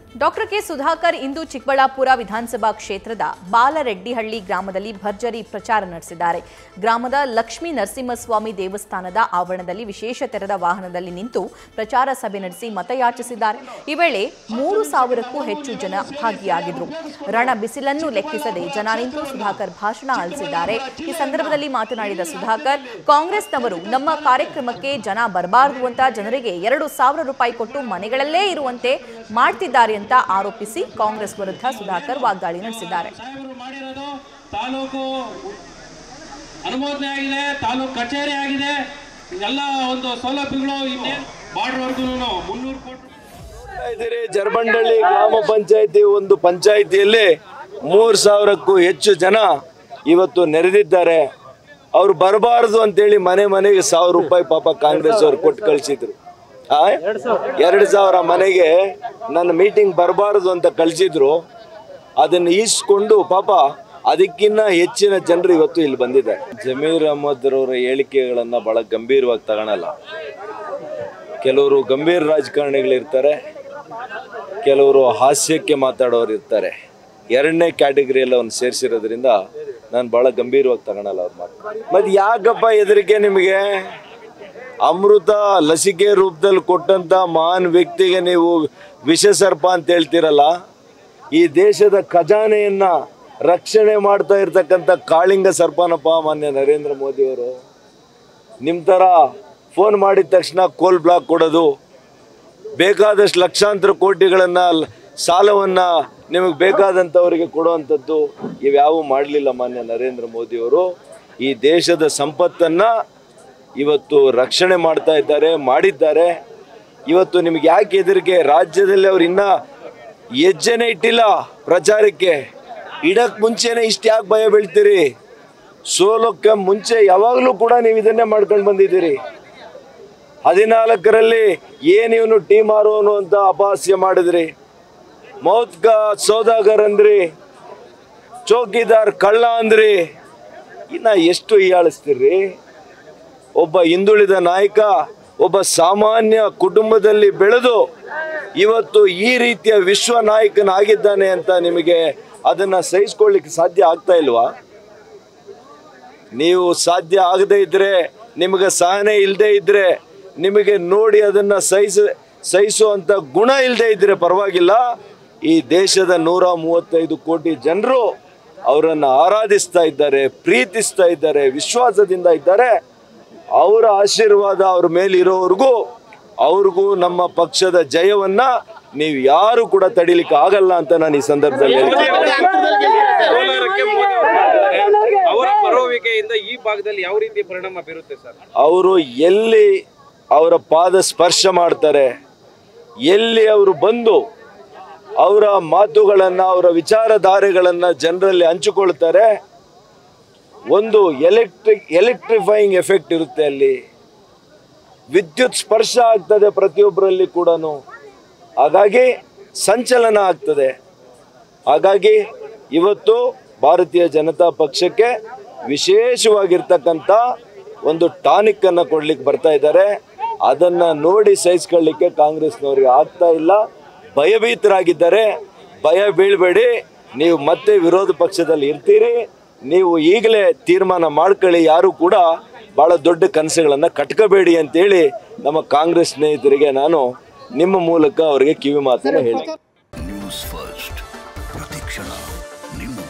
Doctor K Sudhakar ಇಂದು ಚಿಕ್ಕಬಳ್ಳಾಪುರ ವಿಧಾನಸಭಾ ಕ್ಷೇತ್ರದ ಬಾಲರೆಡ್ಡಿಹಳ್ಳಿ ಗ್ರಾಮದಲ್ಲಿ ಭರ್ಜರಿ ಪ್ರಚಾರ ನಡೆಸಿದ್ದಾರೆ ಗ್ರಾಮದ ಲಕ್ಷ್ಮೀ ನರಸಿಂಹಸ್ವಾಮಿ ದೇವಸ್ಥಾನದ ಆವರಣದಲ್ಲಿ ವಿಶೇಷ ತೆರೆದ ವಾಹನದಲ್ಲಿ ನಿಂತು ಪ್ರಚಾರ ಸಭೆ ನಡೆಸಿ ಮತಯಾಚಿಸಿದ್ದಾರೆ ಈ ವೇಳೆ ಮೂರು ಸಾವಿರಕ್ಕೂ ಹೆಚ್ಚು ಜನ ಭಾಗಿಯಾಗಿದ್ರು ರಣ ಬಿಸಿಲನ್ನು ಲೆಕ್ಕಿಸದೆ ಜನ ನಿಂತು ಸುಧಾಕರ್ ಭಾಷಣ ಆಲಿಸಿದ್ದಾರೆ ಈ ಸಂದರ್ಭದಲ್ಲಿ ಮಾತನಾಡಿದ ಸುಧಾಕರ್ ಕಾಂಗ್ರೆಸ್ನವರು ನಮ್ಮ ಕಾರ್ಯಕ್ರಮಕ್ಕೆ ಜನ ಬರಬಾರದು ಅಂತ ಜನರಿಗೆ ಎರಡು ಸಾವಿರ ರೂಪಾಯಿ ಕೊಟ್ಟು ಮನೆಗಳಲ್ಲೇ ಇರುವಂತೆ ಮಾಡ್ತಿದ್ದಾರೆ ಅಂತ ಆರೋಪಿಸಿ ಕಾಂಗ್ರೆಸ್ ವಿರುದ್ಧ ಸುಧಾಕರ್ ವಾಗ್ದಾಳಿ ನಡೆಸಿದ್ದಾರೆ ಸಾಹೇಬರು ಮಾಡಿರೋದು ತಾಲೂಕು ಅನುಮೋದನೆ ಆಗಿದೆ ತಾಲೂಕು ಕಚೇರಿ ಆಗಿದೆ ಎಲ್ಲ ಒಂದು ಸೌಲಭ್ಯಗಳು ಇನ್ನೇನು ಬಾರ್ಡ್ರ್ವರೆಗೂ ಮುನ್ನೂರು ಕೋಟಿ ರೂಪಾಯಿ ಇದ್ದೀರಿ ಜರಬಂಡಳ್ಳಿ ಗ್ರಾಮ ಪಂಚಾಯತಿ ಒಂದು ಪಂಚಾಯಿತಿಯಲ್ಲಿ ಮೂರು ಸಾವಿರಕ್ಕೂ ಹೆಚ್ಚು ಜನ ಇವತ್ತು ನೆರೆದಿದ್ದಾರೆ ಅವ್ರು ಬರಬಾರದು ಅಂತೇಳಿ ಮನೆ ಮನೆಗೆ ಸಾವಿರ ರೂಪಾಯಿ ಪಾಪ ಕಾಂಗ್ರೆಸ್ ಅವ್ರು ಕೊಟ್ಟು ಕಳಿಸಿದ್ರು ಎರಡು ಸಾವಿರ ಮನೆಗೆ ನನ್ನ ಮೀಟಿಂಗ್ ಬರಬಾರದು ಅಂತ ಕಳಿಸಿದ್ರು ಅದನ್ನು ಈಸ್ಕೊಂಡು ಪಾಪ ಅದಕ್ಕಿನ್ನ ಹೆಚ್ಚಿನ ಜನರು ಇವತ್ತು ಇಲ್ಲಿ ಬಂದಿದ್ದಾರೆ ಜಮೀರ್ ಅಹಮದ್ ರವರ ಹೇಳಿಕೆಗಳನ್ನ ಬಹಳ ಗಂಭೀರವಾಗಿ ತಗೊಳಲ್ಲ ಕೆಲವರು ಗಂಭೀರ ರಾಜಕಾರಣಿಗಳಿರ್ತಾರೆ ಕೆಲವರು ಹಾಸ್ಯಕ್ಕೆ ಮಾತಾಡೋರು ಇರ್ತಾರೆ ಎರಡನೇ ಕ್ಯಾಟಗರಿಯಲ್ಲಿ ಅವ್ನು ಸೇರಿಸಿರೋದ್ರಿಂದ ನಾನು ಭಾಳ ಗಂಭೀರವಾಗಿ ತಗೊಳಲ್ಲ ಅವ್ರ ಮಾತು ಮತ್ತೆ ಯಾಕಪ್ಪ ಹೆದರಿಕೆ ನಿಮಗೆ ಅಮೃತ ಲಸಿಕೆ ರೂಪದಲ್ಲಿ ಕೊಟ್ಟಂತ ಮಹಾನ್ ವ್ಯಕ್ತಿಗೆ ನೀವು ವಿಷ ಸರ್ಪ ಅಂತ ಹೇಳ್ತೀರಲ್ಲ ಈ ದೇಶದ ಖಜಾನೆಯನ್ನ ರಕ್ಷಣೆ ಮಾಡ್ತಾ ಇರ್ತಕ್ಕಂಥ ಕಾಳಿಂಗ ಸರ್ಪನಪ್ಪ ಮಾನ್ಯ ನರೇಂದ್ರ ಮೋದಿಯವರು ನಿಮ್ಮ ಥರ ಫೋನ್ ಮಾಡಿದ ತಕ್ಷಣ ಕೋಲ್ ಬ್ಲಾಕ್ ಕೊಡೋದು ಬೇಕಾದಷ್ಟು ಲಕ್ಷಾಂತರ ಕೋಟಿಗಳನ್ನು ಸಾಲವನ್ನು ನಿಮಗೆ ಬೇಕಾದಂಥವರಿಗೆ ಕೊಡುವಂಥದ್ದು ಇವ್ಯಾವು ಮಾಡಲಿಲ್ಲ ಮಾನ್ಯ ನರೇಂದ್ರ ಮೋದಿಯವರು ಈ ದೇಶದ ಸಂಪತ್ತನ್ನು ಇವತ್ತು ರಕ್ಷಣೆ ಮಾಡ್ತಾ ಇದ್ದಾರೆ ಮಾಡಿದ್ದಾರೆ ಇವತ್ತು ನಿಮ್ಗೆ ಯಾಕೆ ಹೆದರಿಕೆ ರಾಜ್ಯದಲ್ಲಿ ಅವ್ರು ಇನ್ನೂ ಹೆಜ್ಜೆನೇ ಇಟ್ಟಿಲ್ಲ ಪ್ರಚಾರಕ್ಕೆ ಇಡಕ್ಕೆ ಮುಂಚೆನೇ ಇಷ್ಟು ಯಾಕೆ ಭಯ ಬೀಳ್ತೀರಿ ಸೋಲೋಕ್ಕೆ ಮುಂಚೆ ಯಾವಾಗಲೂ ಕೂಡ ನೀವು ಇದನ್ನೇ ಮಾಡ್ಕೊಂಡು ಬಂದಿದ್ದೀರಿ ಹದಿನಾಲ್ಕರಲ್ಲಿ ಏನು ಇವನು ಟೀಮ್ ಆರೋನು ಅಂತ ಅಪಹಾಸ್ಯ ಮಾಡಿದ್ರಿ ಮೌತ್ಕ ಸೌದಾಗರ್ ಅಂದ್ರಿ ಚೌಕಿದಾರ್ ಕಳ್ಳ ಅಂದ್ರಿ ಇನ್ನ ಎಷ್ಟು ಹೀಯಾಳಿಸ್ತೀರಿ ಒಬ್ಬ ಹಿಂದುಳಿದ ನಾಯಕ ಒಬ್ಬ ಸಾಮಾನ್ಯ ಕುಟುಂಬದಲ್ಲಿ ಬೆಳೆದು ಇವತ್ತು ಈ ರೀತಿಯ ವಿಶ್ವ ನಾಯಕನಾಗಿದ್ದಾನೆ ಅಂತ ನಿಮಗೆ ಅದನ್ನ ಸಹಿಸ್ಕೊಳ್ಳಿಕ್ಕೆ ಸಾಧ್ಯ ಆಗ್ತಾ ಇಲ್ವಾ ನೀವು ಸಾಧ್ಯ ಆಗದೇ ಇದ್ರೆ ನಿಮಗೆ ಸಹನೆ ಇಲ್ಲದೆ ಇದ್ರೆ ನಿಮಗೆ ನೋಡಿ ಅದನ್ನ ಸಹಿಸ ಸಹಿಸುವಂತ ಗುಣ ಇಲ್ಲದೆ ಇದ್ರೆ ಪರವಾಗಿಲ್ಲ ಈ ದೇಶದ ನೂರ ಮೂವತ್ತೈದು ಕೋಟಿ ಜನರು ಅವರನ್ನು ಆರಾಧಿಸ್ತಾ ಇದ್ದಾರೆ ಪ್ರೀತಿಸ್ತಾ ಇದ್ದಾರೆ ವಿಶ್ವಾಸದಿಂದ ಇದ್ದಾರೆ ಅವರ ಆಶೀರ್ವಾದ ಅವ್ರ ಮೇಲಿರೋವರೆಗೂ ಅವ್ರಿಗೂ ನಮ್ಮ ಪಕ್ಷದ ಜಯವನ್ನ ನೀವು ಯಾರು ಕೂಡ ತಡಿಲಿಕ್ಕೆ ಆಗಲ್ಲ ಅಂತ ನಾನು ಈ ಸಂದರ್ಭದಲ್ಲಿ ಹೇಳ್ತೀನಿ ಕೋಲಾರಕ್ಕೆ ಮೋದಿ ಅವರು ಬರ್ತಾರೆ. ಅವರ ಬರುವಿಕೆಯಿಂದ ಈ ಭಾಗದಲ್ಲಿ ಯಾವ ರೀತಿ ಪರಿಣಾಮ ಬೀರುತ್ತೆ ಸರ್ ಅವರು ಎಲ್ಲಿ ಅವರ ಪಾದ ಸ್ಪರ್ಶ ಮಾಡ್ತಾರೆ ಎಲ್ಲಿ ಅವರು ಬಂದು ಅವರ ಮಾತುಗಳನ್ನು ಅವರ ವಿಚಾರಧಾರೆಗಳನ್ನು ಜನರಲ್ಲಿ ಹಂಚಿಕೊಳ್ತಾರೆ ಒಂದು ಎಲೆಕ್ಟ್ರಿಕ್ ಎಲೆಕ್ಟ್ರಿಫೈಯಿಂಗ್ ಎಫೆಕ್ಟ್ ಇರುತ್ತೆ ಅಲ್ಲಿ ವಿದ್ಯುತ್ ಸ್ಪರ್ಶ ಆಗ್ತದೆ ಪ್ರತಿಯೊಬ್ಬರಲ್ಲಿ ಕೂಡ ಹಾಗಾಗಿ ಸಂಚಲನ ಆಗ್ತದೆ ಹಾಗಾಗಿ ಇವತ್ತು ಭಾರತೀಯ ಜನತಾ ಪಕ್ಷಕ್ಕೆ ವಿಶೇಷವಾಗಿರ್ತಕ್ಕಂಥ ಒಂದು ಟಾನಿಕ್ ಅನ್ನು ಕೊಡ್ಲಿಕ್ಕೆ ಬರ್ತಾ ಇದ್ದಾರೆ ಅದನ್ನ ನೋಡಿ ಸಹಿಸ್ಕೊಳ್ಳಿಕ್ಕೆ ಕಾಂಗ್ರೆಸ್ನವ್ರಿಗೆ ಆಗ್ತಾ ಇಲ್ಲ ಭಯಭೀತರಾಗಿದ್ದಾರೆ ಭಯ ಬೀಳ್ಬೇಡಿ ನೀವು ಮತ್ತೆ ವಿರೋಧ ಪಕ್ಷದಲ್ಲಿ ಇರ್ತೀರಿ ನೀವು ಈಗಲೇ ತೀರ್ಮಾನ ಮಾಡ್ಕೊಳ್ಳಿ ಯಾರು ಕೂಡ ಬಹಳ ದೊಡ್ಡ ಕನಸುಗಳನ್ನ ಕಟ್ಕೋಬೇಡಿ ಅಂತೇಳಿ ನಮ್ಮ ಕಾಂಗ್ರೆಸ್ ಸ್ನೇಹಿತರಿಗೆ ನಾನು ನಿಮ್ಮ ಮೂಲಕ ಅವರಿಗೆ ಕಿವಿ ಮಾತನ್ನು ಹೇಳಿ ನ್ಯೂಸ್ ಫಸ್ಟ್ ಪ್ರತಿಕ್ಷಣ ನಿಮ್ಮ